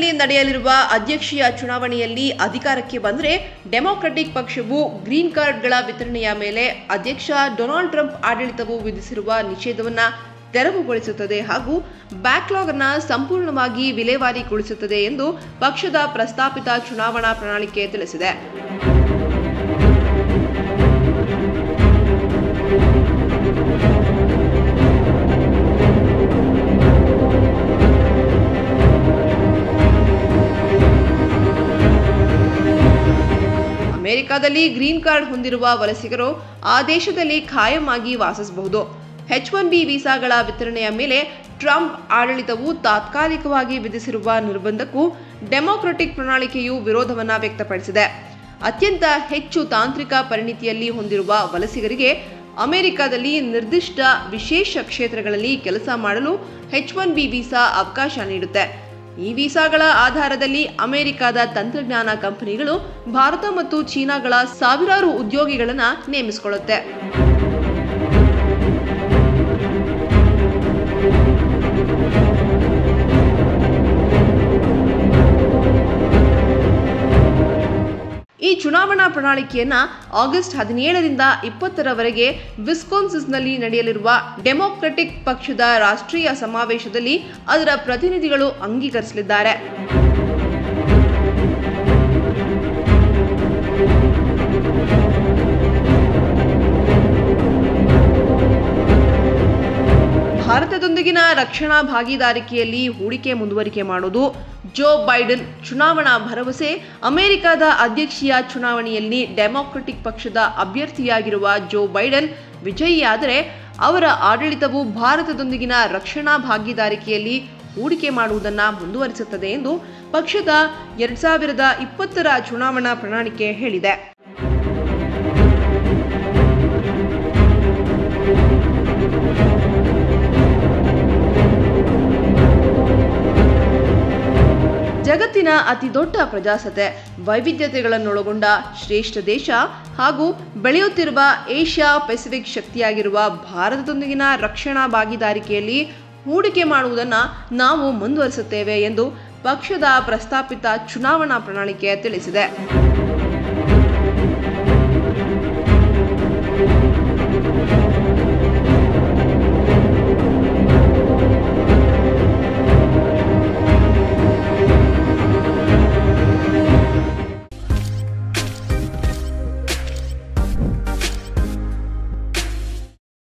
ನಡೆಯಲಿರುವ ಅಧ್ಯಕ್ಷೀಯ ಚುನಾವಣೆಯಲ್ಲಿ ಅಧಿಕಾರಕ್ಕೆ ಬಂದರೆ ಡೆಮೊಕ್ರೆಟಿಕ್ ಪಕ್ಷವು ಗ್ರೀನ್ ಕಾರ್ಡ್ಗಳ ವಿತರಣೆಯ ಮೇಲೆ ಅಧ್ಯಕ್ಷ ಡೊನಾಲ್ಡ್ ಟ್ರಂಪ್ ಆಡಳಿತವು ವಿಧಿಸಿರುವ ನಿಷೇಧವನ್ನು ತೆರವುಗೊಳಿಸುತ್ತದೆ ಹಾಗೂ ಬ್ಯಾಕ್ಲಾಗ್ ಅನ್ನ ಸಂಪೂರ್ಣವಾಗಿ ವಿಲೇವಾರಿಗೊಳಿಸುತ್ತದೆ ಎಂದು ಪಕ್ಷದ ಪ್ರಸ್ತಾಪಿತ ಚುನಾವಣಾ ಪ್ರಣಾಳಿಕೆ ತಿಳಿಸಿದೆ ಅಮೆರಿಕದಲ್ಲಿ ಗ್ರೀನ್ ಕಾರ್ಡ್ ಹೊಂದಿರುವ ವಲಸಿಗರು ಆ ದೇಶದಲ್ಲಿ ಖಾಯಂ ಆಗಿ ವಾಸಿಸಬಹುದು ಎಚ್ ಒನ್ ಬಿ ವೀಸಾಗಳ ವಿತರಣೆಯ ಮೇಲೆ ಟ್ರಂಪ್ ಆಡಳಿತವು ತಾತ್ಕಾಲಿಕವಾಗಿ ವಿಧಿಸಿರುವ ನಿರ್ಬಂಧಕ್ಕೂ ಡೆಮೊಕ್ರೆಟಿಕ್ ಪ್ರಣಾಳಿಕೆಯು ವಿರೋಧವನ್ನ ವ್ಯಕ್ತಪಡಿಸಿದೆ ಅತ್ಯಂತ ಹೆಚ್ಚು ತಾಂತ್ರಿಕ ಪರಿಣಿತಿಯಲ್ಲಿ ಹೊಂದಿರುವ ವಲಸಿಗರಿಗೆ ಅಮೆರಿಕದಲ್ಲಿ ನಿರ್ದಿಷ್ಟ ವಿಶೇಷ ಕ್ಷೇತ್ರಗಳಲ್ಲಿ ಕೆಲಸ ಮಾಡಲು ಎಚ್ ಒನ್ ಬಿ ವೀಸಾ ಅವಕಾಶ ನೀಡುತ್ತೆ ಈ ವೀಸಾಗಳ ಆಧಾರದಲ್ಲಿ ಅಮೆರಿಕದ ತಂತ್ರಜ್ಞಾನ ಕಂಪನಿಗಳು ಭಾರತ ಮತ್ತು ಚೀನಾಗಳ ಸಾವಿರಾರು ಉದ್ಯೋಗಿಗಳನ್ನ ನೇಮಿಸಿಕೊಳ್ಳುತ್ತೆ ಈ ಚುನಾವಣಾ ಪ್ರಣಾಳಿಕೆಯನ್ನ ಆಗಸ್ಟ್ ಹದಿನೇಳರಿಂದ ಇಪ್ಪತ್ತರವರೆಗೆ ವಿಸ್ಕಾನ್ಸಿಸ್ನಲ್ಲಿ ನಡೆಯಲಿರುವ ಡೆಮೊಕ್ರೆಟಿಕ್ ಪಕ್ಷದ ರಾಷ್ಟ್ರೀಯ ಸಮಾವೇಶದಲ್ಲಿ ಅದರ ಪ್ರತಿನಿಧಿಗಳು ಅಂಗೀಕರಿಸಲಿದ್ದಾರೆ ಭಾರತದೊಂದಿಗಿನ ರಕ್ಷಣಾ ಭಾಗಿದಾರಿಕೆಯಲ್ಲಿ ಹೂಡಿಕೆ ಮುಂದುವರಿಕೆ ಮಾಡುವುದು ಜೋ ಬೈಡನ್ ಚುನಾವಣಾ ಭರವಸೆ ಅಮೆರಿಕದ ಅಧ್ಯಕ್ಷೀಯ ಚುನಾವಣೆಯಲ್ಲಿ ಡೆಮೊಕ್ರೆಟಿಕ್ ಪಕ್ಷದ ಅಭ್ಯರ್ಥಿಯಾಗಿರುವ ಜೋ ಬೈಡನ್ ವಿಜಯಿಯಾದರೆ ಅವರ ಆಡಳಿತವು ಭಾರತದೊಂದಿಗಿನ ರಕ್ಷಣಾ ಭಾಗಿದಾರಿಕೆಯಲ್ಲಿ ಹೂಡಿಕೆ ಮಾಡುವುದನ್ನು ಮುಂದುವರಿಸುತ್ತದೆ ಎಂದು ಪಕ್ಷದ ಎರಡ್ ಸಾವಿರದ ಇಪ್ಪತ್ತರ ಚುನಾವಣಾ ಪ್ರಣಾಳಿಕೆ ಹೇಳಿದೆ ಜಗತ್ತಿನ ಅತಿ ದೊಡ್ಡ ಪ್ರಜಾಸತ್ತೆ ವೈವಿಧ್ಯತೆಗಳನ್ನೊಳಗೊಂಡ ಶ್ರೇಷ್ಠ ದೇಶ ಹಾಗೂ ಬೆಳೆಯುತ್ತಿರುವ ಏಷ್ಯಾ ಪೆಸಿಫಿಕ್ ಶಕ್ತಿಯಾಗಿರುವ ಭಾರತದೊಂದಿಗಿನ ರಕ್ಷಣಾ ಭಾಗಿದಾರಿಕೆಯಲ್ಲಿ ಹೂಡಿಕೆ ಮಾಡುವುದನ್ನು ನಾವು ಮುಂದುವರಿಸುತ್ತೇವೆ ಎಂದು ಪಕ್ಷದ ಪ್ರಸ್ತಾಪಿತ ಚುನಾವಣಾ ಪ್ರಣಾಳಿಕೆ ತಿಳಿಸಿದೆ